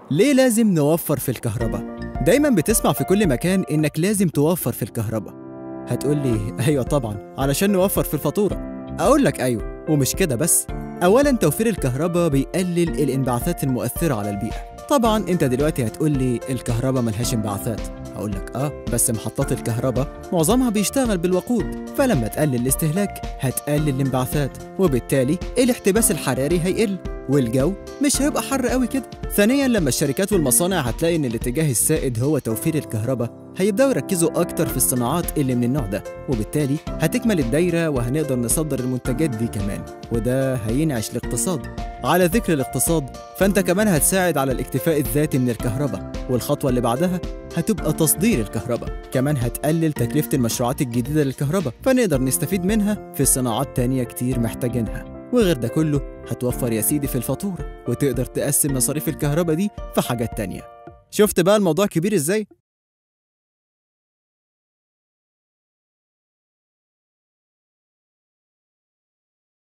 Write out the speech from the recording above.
ليه لازم نوفر في الكهرباء؟ دايما بتسمع في كل مكان إنك لازم توفر في الكهرباء هتقول لي أيوة طبعا علشان نوفر في الفاتورة أقول لك أيوة ومش كده بس أولا توفير الكهرباء بيقلل الانبعاثات المؤثرة على البيئة طبعا انت دلوقتي هتقول لي الكهرباء ملهاش انبعاثات هقول لك اه بس محطات الكهرباء معظمها بيشتغل بالوقود فلما تقلل الاستهلاك هتقلل الانبعاثات وبالتالي الاحتباس الحراري هيقل والجو مش هيبقى حر قوي كده ثانيا لما الشركات والمصانع هتلاقي ان الاتجاه السائد هو توفير الكهرباء هيبداوا يركزوا اكتر في الصناعات اللي من النوع ده وبالتالي هتكمل الدايره وهنقدر نصدر المنتجات دي كمان وده هينعش الاقتصاد على ذكر الاقتصاد فانت كمان هتساعد على الاكتفاء الذاتي من الكهرباء والخطوه اللي بعدها هتبقى تصدير الكهرباء كمان هتقلل تكلفه المشروعات الجديده للكهرباء فنقدر نستفيد منها في صناعات تانية كتير محتاجينها وغير ده كله هتوفر يا سيدي في الفاتورة وتقدر تقسم مصاريف الكهرباء دي في حاجات تانية شفت بقى الموضوع كبير ازاي؟